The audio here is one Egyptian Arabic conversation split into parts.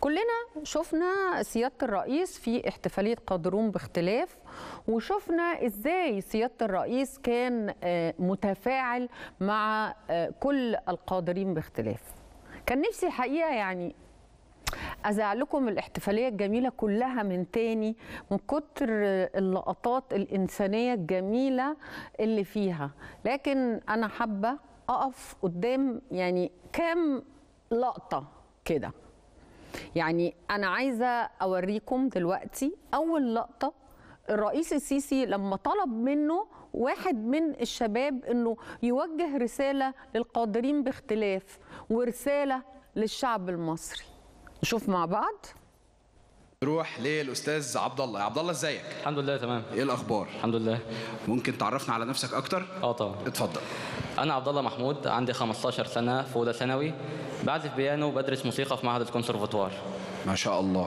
كلنا شفنا سيادة الرئيس في احتفالية قادرون باختلاف وشفنا ازاي سيادة الرئيس كان آه، متفاعل مع آه، كل القادرين باختلاف كان نفسي الحقيقة يعني أذاع لكم الاحتفالية الجميلة كلها من تاني من كتر اللقطات الإنسانية الجميلة اللي فيها لكن أنا حابة أقف قدام يعني كام لقطة كده يعني أنا عايزة أوريكم دلوقتي أول لقطة الرئيس السيسي لما طلب منه واحد من الشباب انه يوجه رساله للقادرين باختلاف ورساله للشعب المصري نشوف مع بعض نروح للاستاذ عبد الله يا عبد الله ازيك الحمد لله تمام ايه الاخبار الحمد لله ممكن تعرفنا على نفسك اكتر اه طبعا اتفضل انا عبد الله محمود عندي 15 سنه في اولى ثانوي بعزف بيانو وبدرس موسيقى في معهد الكونسرفاتوار ما شاء الله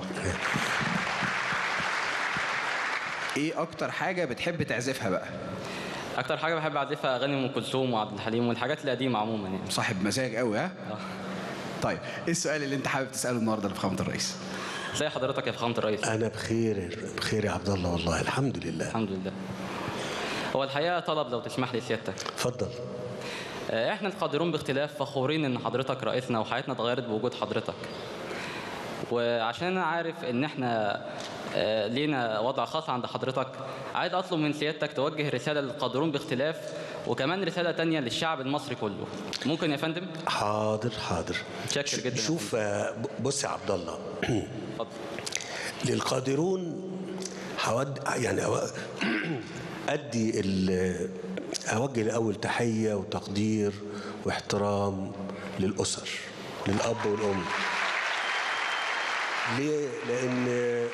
ايه اكتر حاجه بتحب تعزفها بقى اكتر حاجه بحب اعزفها اغاني ام كلثوم وعبد الحليم والحاجات القديمه عموما يعني صاحب مزاج قوي ها آه. طيب ايه السؤال اللي انت حابب تساله النهارده لفخامه الرئيس ازي حضرتك يا فخامه الرئيس انا بخير بخير يا عبد الله والله الحمد لله الحمد لله هو الحقيقه طلب لو تسمح لي سيادتك اتفضل آه، احنا القادرون باختلاف فخورين ان حضرتك رئيسنا وحياتنا اتغيرت بوجود حضرتك وعشان انا عارف ان احنا آه، لينا وضع خاص عند حضرتك عايز اطلب من سيادتك توجه رساله للقادرون باختلاف وكمان رساله تانية للشعب المصري كله ممكن يا فندم حاضر حاضر شاكر ش- جدا يا شوف آه، ب- بص يا عبد الله اتفضل للقادرون حود يعني أو- ادي ال- اوجه الاول تحيه وتقدير واحترام للاسر للاب والام ليه لان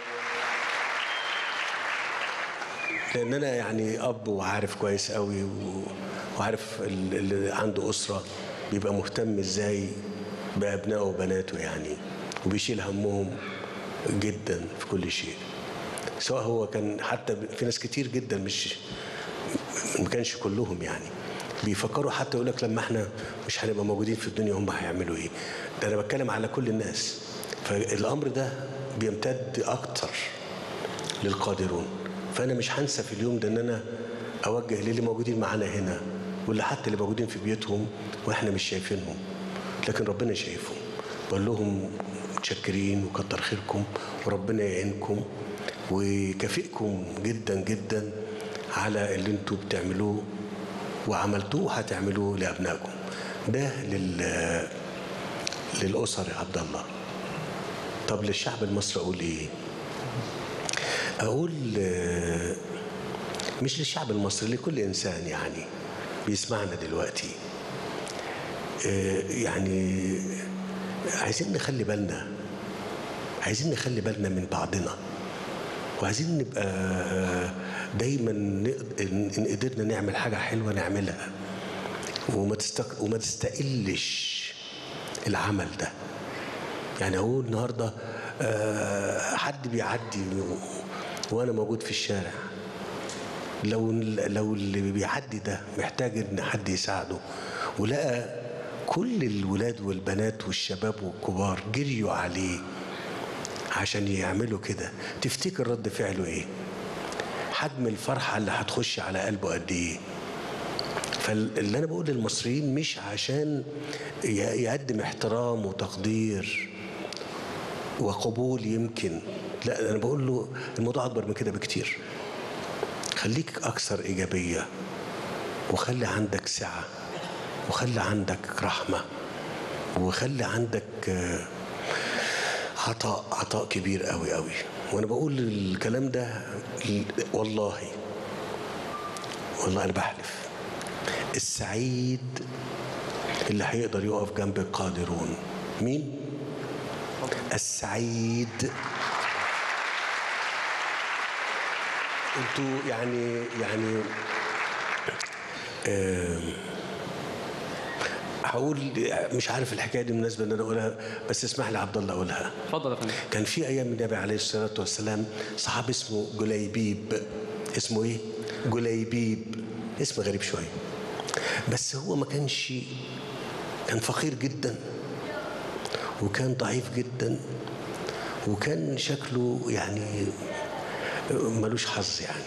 لان انا يعني اب وعارف كويس قوي و- وعارف ال- اللي عنده اسره بيبقى مهتم ازاي بابنائه وبناته يعني وبيشيل همهم جدا في كل شيء سواء هو كان حتى في ناس كتير جدا مش ما كانش كلهم يعني بيفكروا حتى يقول لك لما احنا مش هنبقى موجودين في الدنيا هم هيعملوا ايه ده انا بتكلم على كل الناس فالامر ده بيمتد اكتر للقادرون فانا مش هنسى في اليوم ده ان انا اوجه للي موجودين معانا هنا واللي حتى اللي موجودين في بيوتهم واحنا مش شايفينهم لكن ربنا شايفهم بقول لهم متشكرين وكتر خيركم وربنا يعينكم ويكافئكم جدا جدا على اللي انتوا بتعملوه وعملتوه هتعملوه لابنائكم ده لل للاسر يا عبد الله طب للشعب المصري اقول ايه اقول آه، مش للشعب المصري لكل انسان يعني بيسمعنا دلوقتي آه، يعني عايزين نخلي بالنا عايزين نخلي بالنا من بعضنا وعايزين نبقى دايما نقد- ان قدرنا نعمل حاجه حلوه نعملها وما تستق... وما تستقلش العمل ده يعني هو النهارده آه، حد بيعدي و- وانا موجود في الشارع لو لو اللي بيعدي ده محتاج ان حد يساعده ولقى كل الولاد والبنات والشباب والكبار جريوا عليه عشان يعملوا كده تفتكر رد فعله ايه حجم الفرحة اللي هتخش على قلبه قد ايه فاللي انا بقول للمصريين مش عشان ي- يقدم احترام وتقدير وقبول يمكن لا انا بقول له الموضوع اكبر من كده بكتير خليك اكثر ايجابيه وخلي عندك سعه وخلي عندك رحمه وخلي عندك آه، عطاء عطاء كبير قوي قوي وانا بقول الكلام ده ل- والله والله انا بحلف السعيد اللي هيقدر يقف جنب القادرون مين السعيد انتوا يعني يعني آم، هقول مش عارف الحكايه دي مناسبه ان انا اقولها بس اسمح لي عبد الله اقولها اتفضل يا فندم كان في ايام النبي عليه الصلاه والسلام صحابي اسمه جليبيب اسمه ايه جليبيب اسم غريب شويه بس هو ما كانش كان فقير جدا وكان ضعيف جدا وكان شكله يعني ملوش حظ يعني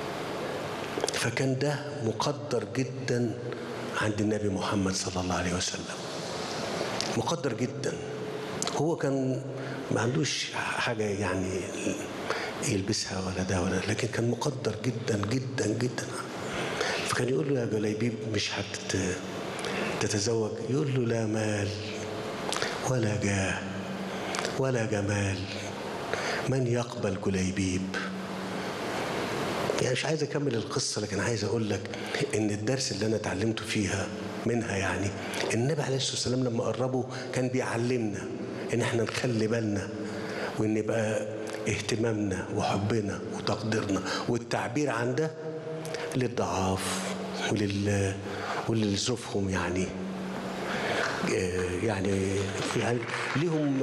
فكان ده مقدر جدا عند النبي محمد صلى الله عليه وسلم مقدر جدا هو كان ما عندوش حاجة يعني يلبسها ولا ده ولا لكن كان مقدر جدا جدا جدا فكان يقول له يا جليبيب مش هتتزوج يقول له لا مال ولا جاه ولا جمال من يقبل جليبيب يعني مش عايز اكمل القصه لكن عايز اقول لك ان الدرس اللي انا اتعلمته فيها منها يعني النبي عليه الصلاه والسلام لما قربه كان بيعلمنا ان احنا نخلي بالنا وان يبقى اهتمامنا وحبنا وتقديرنا والتعبير عن ده للضعاف ولل ولظروفهم يعني يعني يعني ليهم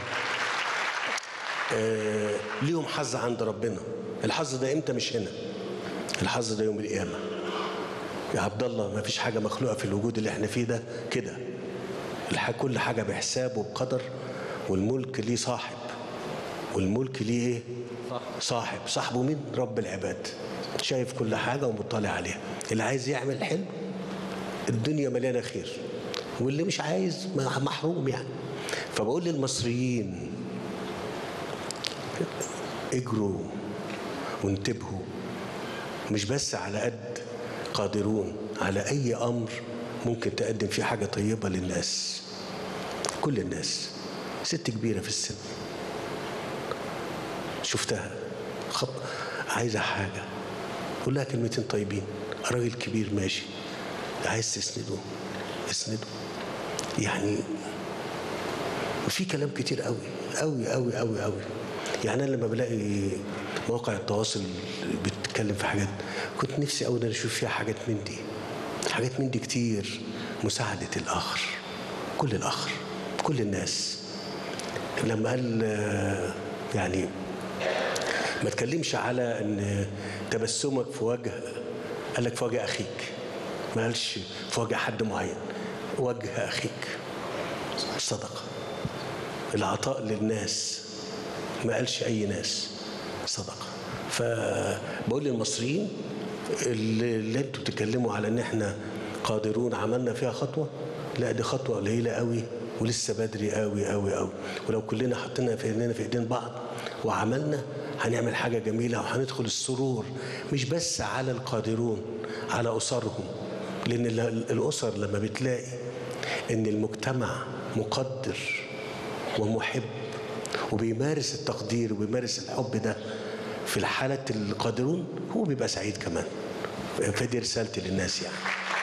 ليهم حظ عند ربنا الحظ ده امتى مش هنا الحظ ده يوم القيامه يا عبد الله ما فيش حاجه مخلوقه في الوجود اللي احنا فيه ده كده كل حاجه بحساب وبقدر والملك ليه صاحب والملك ليه ايه صاحب صاحبه مين رب العباد شايف كل حاجه ومطلع عليها اللي عايز يعمل حلو الدنيا مليانه خير واللي مش عايز محروم يعني فبقول للمصريين اجروا وانتبهوا مش بس على قد قادرون على اي امر ممكن تقدم فيه حاجه طيبه للناس كل الناس ست كبيره في السن شفتها خب عايزه حاجه قول لها كلمتين طيبين راجل كبير ماشي عايز تسنده اسنده يعني وفي كلام كتير قوي قوي قوي قوي قوي يعني انا لما بلاقي مواقع التواصل بتتكلم في حاجات كنت نفسي قوي ان انا اشوف فيها حاجات من دي حاجات من دي كتير مساعده الاخر كل الاخر كل الناس لما قال يعني ما تكلمش على ان تبسمك في وجه قال لك في وجه اخيك ما قالش في وجه حد معين وجه اخيك صدقه العطاء للناس ما قالش اي ناس صدقه فبقول للمصريين اللي, اللي انتوا بتتكلموا على ان احنا قادرون عملنا فيها خطوه لا دي خطوه قليله قوي ولسه بدري قوي قوي قوي ولو كلنا حطينا في ايدينا في ايدين بعض وعملنا هنعمل حاجه جميله وهندخل السرور مش بس على القادرون على اسرهم لان الاسر لما بتلاقي ان المجتمع مقدر ومحب وبيمارس التقدير وبيمارس الحب ده في الحالة القادرون هو بيبقى سعيد كمان فدي رسالتي للناس يعني